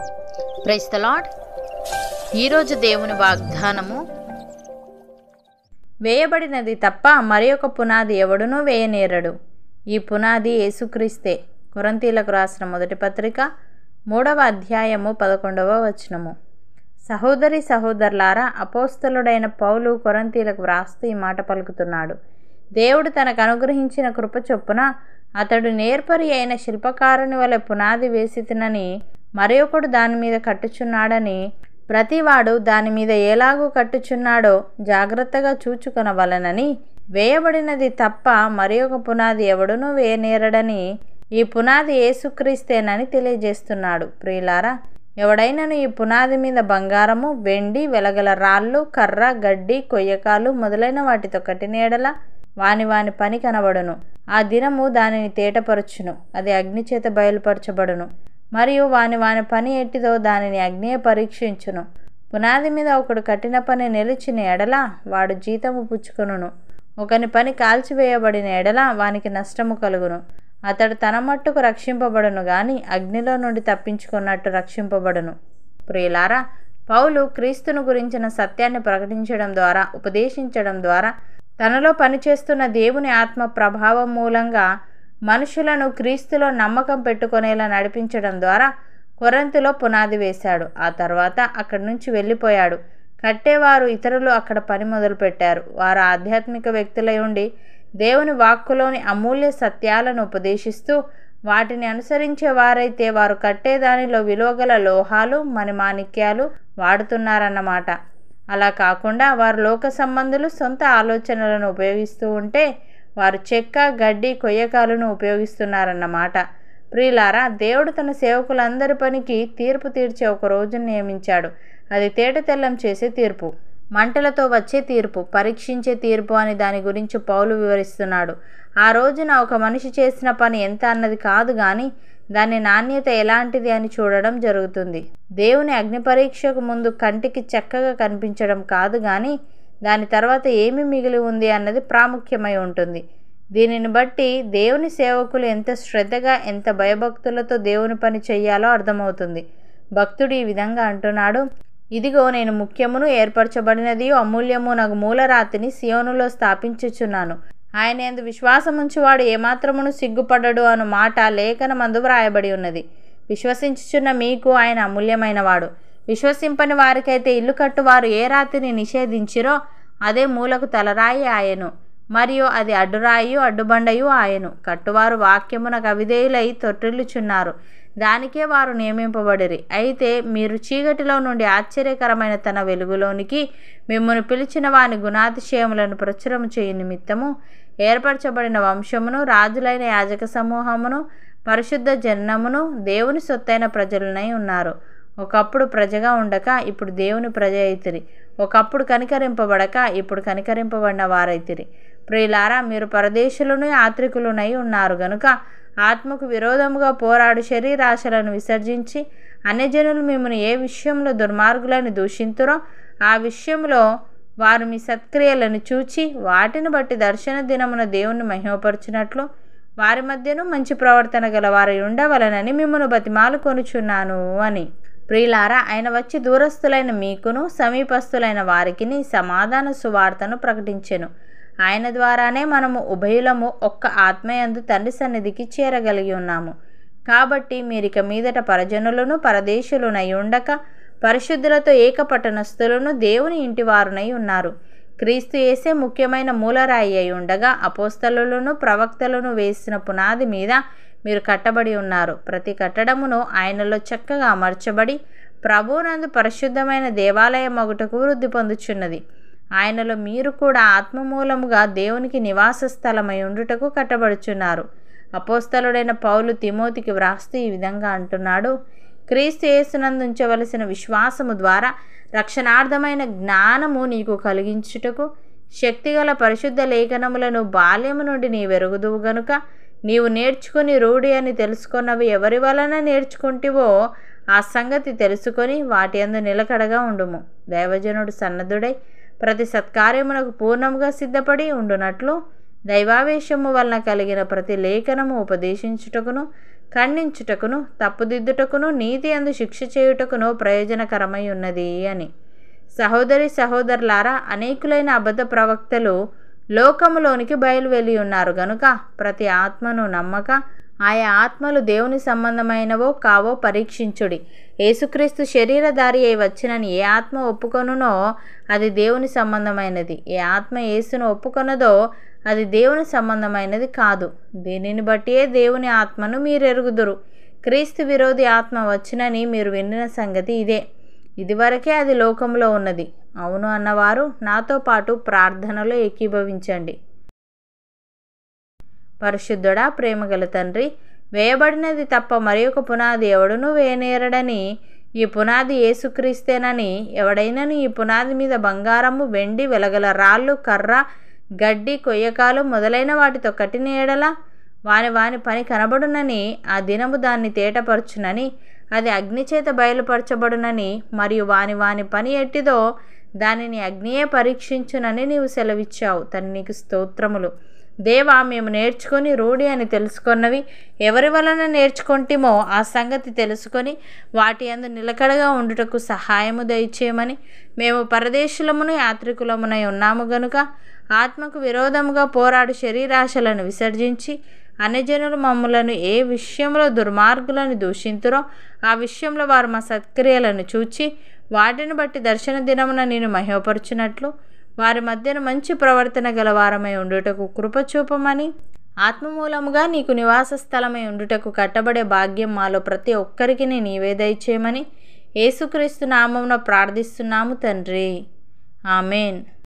price the lord ఈరోజు దేవుని వాగ్దానము వేయబడినది తప్ప మరి ఒక పునాది ఎవడునూ వేయనేరడు ఈ పునాది యేసుక్రీస్తే కొరంతీలకు రాసిన మొదటి పత్రిక మూడవ అధ్యాయము పదకొండవ వచనము సహోదరి సహోదరులారా అపోస్తలుడైన పౌలు కొరంతీలకు వ్రాస్తూ ఈ మాట పలుకుతున్నాడు దేవుడు తనకు అనుగ్రహించిన కృప చొప్పున అతడు నేర్పరి అయిన శిల్పకారుని వలె పునాది వేసితినని మరి ఒకడు దాని మీద కట్టుచున్నాడని ప్రతివాడు దాని మీద ఎలాగూ కట్టుచున్నాడో జాగ్రత్తగా చూచుకొనవలనని వేయబడినది తప్ప మరి ఒక పునాది ఎవడునూ వేయనేరడని ఈ పునాది యేసుక్రీస్తేనని తెలియజేస్తున్నాడు ప్రియులారా ఎవడైనను ఈ పునాది మీద బంగారము వెండి వెలగల రాళ్ళు కర్ర గడ్డి కొయ్యకాలు మొదలైన వాటితో కట్టినేడల వాని వాని పని కనబడును ఆ దినము దానిని తేటపరచును అది అగ్నిచేత బయలుపరచబడును మరియు వాని వాని పని ఎట్టిదో దానిని అగ్నియే పరీక్షించును పునాది మీద ఒకడు కట్టిన పని నిలిచిన ఎడల వాడు జీతము పుచ్చుకొనును ఒకని పని కాల్చివేయబడిన ఎడల వానికి నష్టము కలుగును అతడు తన మట్టుకు రక్షింపబడును గాని అగ్నిలో నుండి తప్పించుకున్నట్టు రక్షింపబడును ప్రియులారా పౌలు క్రీస్తును గురించిన సత్యాన్ని ప్రకటించడం ద్వారా ఉపదేశించడం ద్వారా తనలో పనిచేస్తున్న దేవుని ఆత్మ ప్రభావం మూలంగా మనుషులను క్రీస్తులో నమ్మకం పెట్టుకునేలా నడిపించడం ద్వారా కొరంతిలో పునాది వేశాడు ఆ తర్వాత అక్కడి నుంచి వెళ్ళిపోయాడు కట్టేవారు ఇతరులు అక్కడ పని మొదలుపెట్టారు వారు ఆధ్యాత్మిక వ్యక్తులై ఉండి దేవుని వాక్కులోని అమూల్య సత్యాలను ఉపదేశిస్తూ వాటిని అనుసరించే వారైతే వారు కట్టేదానిలో విలువగల లోహాలు మణిమాణిక్యాలు వాడుతున్నారన్నమాట అలా కాకుండా వారు లోక సంబంధులు సొంత ఆలోచనలను ఉపయోగిస్తూ ఉంటే వారు చెక్క గడ్డి కొయ్యకాలను ఉపయోగిస్తున్నారన్నమాట ప్రియులారా దేవుడు తన సేవకులందరి పనికి తీర్పు తీర్చే ఒక రోజును నియమించాడు అది తేట తెల్లం చేసే తీర్పు మంటలతో వచ్చే తీర్పు పరీక్షించే తీర్పు అని దాని గురించి పౌలు వివరిస్తున్నాడు ఆ రోజున ఒక మనిషి చేసిన పని ఎంత అన్నది కాదు కానీ దాని నాణ్యత ఎలాంటిది అని చూడడం జరుగుతుంది దేవుని అగ్ని పరీక్షకు ముందు కంటికి చక్కగా కనిపించడం కాదు కానీ దాని తర్వాత ఏమి మిగిలి ఉంది అన్నది ప్రాముఖ్యమై ఉంటుంది దీనిని బట్టి దేవుని సేవకులు ఎంత శ్రద్ధగా ఎంత భయభక్తులతో దేవుని పని చెయ్యాలో అర్థమవుతుంది భక్తుడు ఈ విధంగా అంటున్నాడు ఇదిగో నేను ముఖ్యమును ఏర్పరచబడినది అమూల్యము నాకు మూలరాతిని సియోనులో స్థాపించుచున్నాను ఆయన ఎందు విశ్వాసముంచువాడు ఏమాత్రమును సిగ్గుపడడు అను మాట లేఖనమందు వ్రాయబడి ఉన్నది విశ్వసించుచున్న మీకు ఆయన అమూల్యమైనవాడు విశ్వసింపని వారికైతే ఇల్లు కట్టువారు ఏ రాతిని నిషేధించిరో అదే మూలకు తలరాయి ఆయను మరియు అది అడ్డురాయి అడ్డుబండయు ఆయను కట్టువారు వాక్యమునకు అవిధేయులై తొట్టిల్లుచున్నారు దానికే వారు నియమింపబడిరి అయితే మీరు చీకటిలో నుండి ఆశ్చర్యకరమైన తన వెలుగులోనికి మిమ్మల్ని పిలిచిన వాని గుణాతిశయములను ప్రచురము చేయు నిమిత్తము ఏర్పరచబడిన వంశమును రాజులైన యాజక సమూహమును పరిశుద్ధ జనమును దేవుని సొత్తైన ప్రజలనై ఉన్నారు ఒకప్పుడు ప్రజగా ఉండక ఇప్పుడు దేవుని ప్రజ అయితిరి ఒకప్పుడు కనికరింపబడక ఇప్పుడు కనికరింపబడిన వారైతిరి ప్రియులారా మీరు పరదేశులను యాత్రికులునై ఉన్నారు గనుక ఆత్మకు విరోధముగా పోరాడు శరీరాశలను విసర్జించి అన్యజనులు మిమ్మల్ని ఏ విషయంలో దుర్మార్గులను దూషింతురో ఆ విషయంలో వారు మీ సత్క్రియలను చూచి వాటిని బట్టి దర్శన దినమున దేవుణ్ణి మహిమపరచినట్లు వారి మధ్యను మంచి ప్రవర్తన గల వారి ఉండవలనని మిమ్మల్ని బతిమాలు కొనుచున్నాను అని ప్రియులారా ఆయన వచ్చి దూరస్తులైన మీకును సమీపస్తులైన వారికిని సమాధాన సువార్తను ప్రకటించెను ఆయన ద్వారానే మనము ఉభయులము ఒక్క ఆత్మయందు తండ్రి సన్నిధికి చేరగలిగి ఉన్నాము కాబట్టి మీరిక మీదట పరజనులను పరదేశులునై ఉండక పరిశుద్ధులతో ఏకపట్టణస్థులను దేవుని ఇంటివారునై ఉన్నారు క్రీస్తు వేసే ముఖ్యమైన మూలరాయి అయి ఉండగా అపోస్తలులను ప్రవక్తలను వేసిన పునాది మీద మీరు కట్టబడి ఉన్నారు ప్రతి కట్టడమును ఆయనలో చక్కగా అమర్చబడి ప్రభునందు పరిశుద్ధమైన దేవాలయం ఒకటకు వృద్ధి పొందుచున్నది ఆయనలో మీరు కూడా ఆత్మమూలముగా దేవునికి నివాస స్థలమై ఉండుటకు కట్టబడుచున్నారు అపోస్తలుడైన పౌలు తిమోతికి వ్రాస్తూ ఈ విధంగా అంటున్నాడు క్రీస్తు యేసునందుంచవలసిన విశ్వాసము ద్వారా రక్షణార్థమైన జ్ఞానము నీకు కలిగించుటకు శక్తిగల పరిశుద్ధ లేఖనములను బాల్యము నుండి నీ వెరుగుదువు గనుక నీవు నేర్చుకుని రూఢి అని తెలుసుకున్నవి ఎవరి వలన నేర్చుకుంటివో ఆ సంగతి తెలుసుకొని వాటి అందు నిలకడగా ఉండుము దైవజనుడు సన్నద్ధుడై ప్రతి సత్కార్యమునకు పూర్ణముగా సిద్ధపడి ఉండునట్లు దైవావేశము వలన కలిగిన ప్రతి లేఖనము ఉపదేశించుటకును ఖండించుటకును తప్పుదిద్దుటకును నీతి అందు శిక్ష చేయుటకును ప్రయోజనకరమై ఉన్నది అని సహోదరి సహోదరులారా అనేకులైన అబద్ధ ప్రవక్తలు లోకములోనికి బయలువెళ్ళి ఉన్నారు గనుక ప్రతి ఆత్మను నమ్మక ఆయా ఆత్మలు దేవుని సంబంధమైనవో కావో పరీక్షించుడి యేసుక్రీస్తు శరీరధారి అయి వచ్చినని ఏ ఆత్మ ఒప్పుకొనునో అది దేవుని సంబంధమైనది ఏ ఆత్మ యేసును ఒప్పుకొనదో అది దేవుని సంబంధమైనది కాదు దీనిని బట్టియే దేవుని ఆత్మను మీరు ఎరుగుదురు క్రీస్తు విరోధి ఆత్మ వచ్చినని మీరు విన్న సంగతి ఇదే ఇదివరకే అది లోకంలో ఉన్నది అవును అన్నవారు నాతో పాటు ప్రార్థనలో ఏకీభవించండి పరిశుద్ధుడా ప్రేమగల తండ్రి వేయబడినది తప్ప మరి ఒక పునాది ఎవడునూ వేయనేరడని ఈ పునాది ఏసుక్రీస్తేనని ఎవడైనను ఈ పునాది మీద బంగారము వెండి వెలగల రాళ్ళు కర్ర గడ్డి కొయ్యకాలు మొదలైన వాటితో కట్టిన ఎడల వాని వాని పని కనబడునని ఆ దినము దాన్ని తేటపరచునని అది అగ్నిచేత బయలుపరచబడునని మరియు వాని వాని పని ఎట్టిదో దానిని అగ్నియే పరీక్షించునని నీవు సెలవిచ్చావు తను నీకు స్తోత్రములు దేవా మేము నేర్చుకొని రూఢి అని తెలుసుకున్నవి ఎవరి వలన నేర్చుకుంటేమో ఆ సంగతి తెలుసుకొని వాటి అందు నిలకడగా ఉండుటకు సహాయము దయచేయమని మేము పరదేశులమును యాత్రికులమునై ఉన్నాము గనుక ఆత్మకు విరోధముగా పోరాడు శరీరాశలను విసర్జించి అన్యజనులు మమ్ములను ఏ విషయంలో దుర్మార్గులను దూషింతురో ఆ విషయంలో వారు మా సత్క్రియలను చూచి వాటిని బట్టి దర్శన దినమున నేను మహిమపరచునట్లు వారి మధ్యన మంచి ప్రవర్తన గలవారమై ఉండుటకు కృపచూపమని ఆత్మమూలముగా నీకు నివాస స్థలమై ఉండుటకు కట్టబడే భాగ్యం మాలో ప్రతి ఒక్కరికి నీవే దయచేయమని యేసుక్రీస్తు నామమున ప్రార్థిస్తున్నాము తండ్రి ఆమెన్